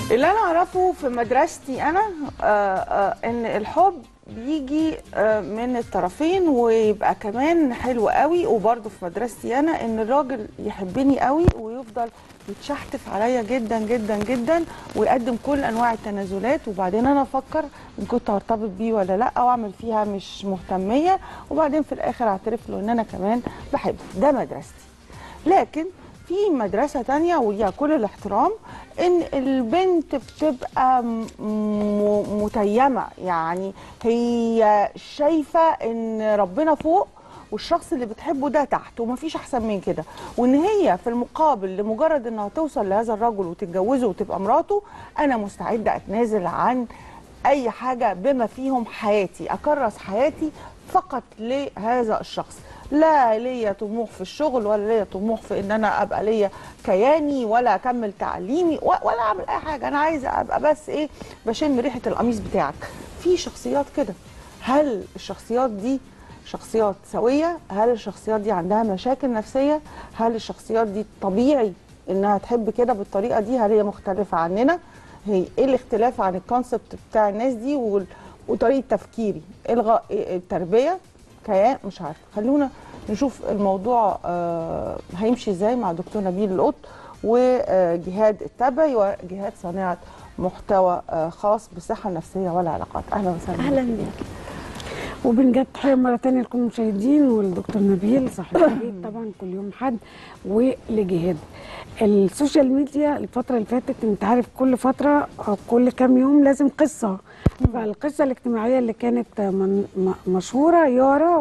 اللي انا اعرفه في مدرستي انا آه، آه، ان الحب بيجي آه، من الطرفين ويبقى كمان حلو قوي وبرده في مدرستي انا ان الراجل يحبني قوي ويفضل يتشحتف عليا جدا جدا جدا ويقدم كل انواع التنازلات وبعدين انا افكر ان كنت هرتبط بيه ولا لا او اعمل فيها مش مهتميه وبعدين في الاخر اعترف له ان انا كمان بحبه ده مدرستي لكن في مدرسة تانية وليها كل الاحترام ان البنت بتبقى م- م- متيمة يعني هي شايفة ان ربنا فوق والشخص اللي بتحبه ده تحت ومفيش احسن من كده وان هي في المقابل لمجرد انها توصل لهذا الرجل وتتجوزه وتبقى مراته انا مستعدة اتنازل عن اي حاجة بما فيهم حياتي اكرس حياتي فقط لهذا الشخص لا ليا طموح في الشغل ولا ليا طموح في ان انا ابقى ليا كياني ولا اكمل تعليمي و- ولا اعمل اي حاجه انا عايزه ابقى بس ايه بشم ريحه القميص بتاعك في شخصيات كده هل الشخصيات دي شخصيات سويه هل الشخصيات دي عندها مشاكل نفسيه هل الشخصيات دي طبيعي انها تحب كده بالطريقه دي هل هي مختلفه عننا هي ايه الاختلاف عن الكونسبت بتاع الناس دي وال- وطريقه تفكيري الغاء التربيه كيان مش عارفه خلونا نشوف الموضوع آه، هيمشي ازاي مع دكتور نبيل القط وجهاد التبعي وجهاد صانعه محتوى آه، خاص بالصحه النفسيه والعلاقات اهلا وسهلا اهلا بيك وبنجد تحيه مره تانية لكل المشاهدين والدكتور نبيل صاحب البيت طبعا كل يوم حد ولجهاد السوشيال ميديا الفتره اللي فاتت انت عارف كل فتره أو كل كام يوم لازم قصه فالقصه الاجتماعيه اللي كانت من م- مشهوره يارا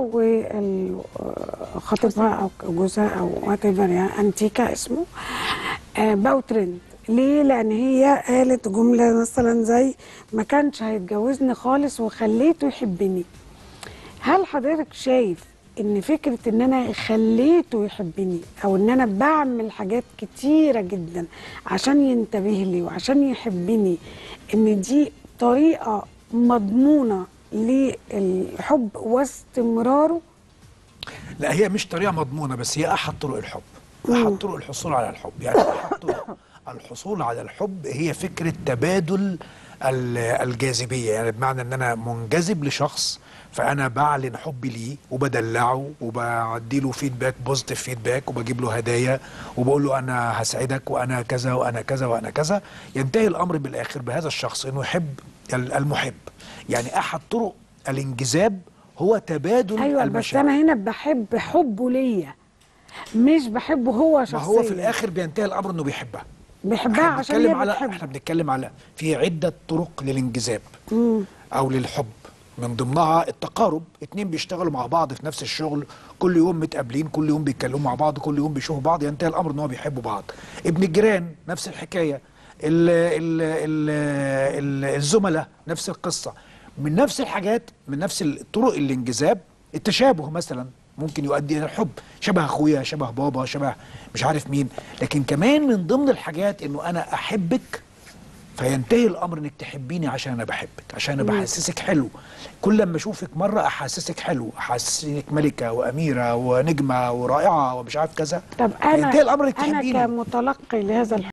وخطيبها او جوزها او وات ايفر يعني انتيكا اسمه آه، بقوا ترند ليه؟ لأن هي قالت جملة مثلا زي ما كانش هيتجوزني خالص وخليته يحبني. هل حضرتك شايف إن فكرة إن أنا خليته يحبني أو إن أنا بعمل حاجات كتيرة جدا عشان ينتبه لي وعشان يحبني إن دي طريقة مضمونة للحب واستمراره؟ لا هي مش طريقه مضمونه بس هي احد طرق الحب احد طرق الحصول على الحب يعني احد طرق الحصول على الحب هي فكره تبادل ال- الجاذبيه يعني بمعنى ان انا منجذب لشخص فانا بعلن حبي ليه وبدلعه وبدي له فيدباك بوزيتيف فيدباك وبجيب له هدايا وبقول له انا هسعدك وانا كذا وانا كذا وانا كذا ينتهي الامر بالاخر بهذا الشخص انه يحب ال- المحب يعني احد طرق الانجذاب هو تبادل ايوه بس المشاعر انا هنا بحب حبه ليا مش بحبه هو ما شخصيا هو في الاخر بينتهي الامر انه بيحبها بيحبها احنا عشان بنتكلم هي على بتحبه احنا بنتكلم على في عده طرق للانجذاب مم. او للحب من ضمنها التقارب اتنين بيشتغلوا مع بعض في نفس الشغل كل يوم متقابلين كل يوم بيتكلموا مع بعض كل يوم بيشوفوا بعض ينتهي الامر ان هو بيحبوا بعض ابن الجيران نفس الحكايه ال ال ال ال الزملاء نفس القصه من نفس الحاجات من نفس الطرق الانجذاب التشابه مثلا ممكن يؤدي الى الحب شبه اخويا شبه بابا شبه مش عارف مين لكن كمان من ضمن الحاجات انه انا احبك فينتهي الامر انك تحبيني عشان انا بحبك عشان انا بحسسك حلو كل لما اشوفك مره احسسك حلو احسسك ملكه واميره ونجمه ورائعه ومش عارف كذا طب انا فينتهي الامر انك انا تحبيني كمتلقي لهذا الحب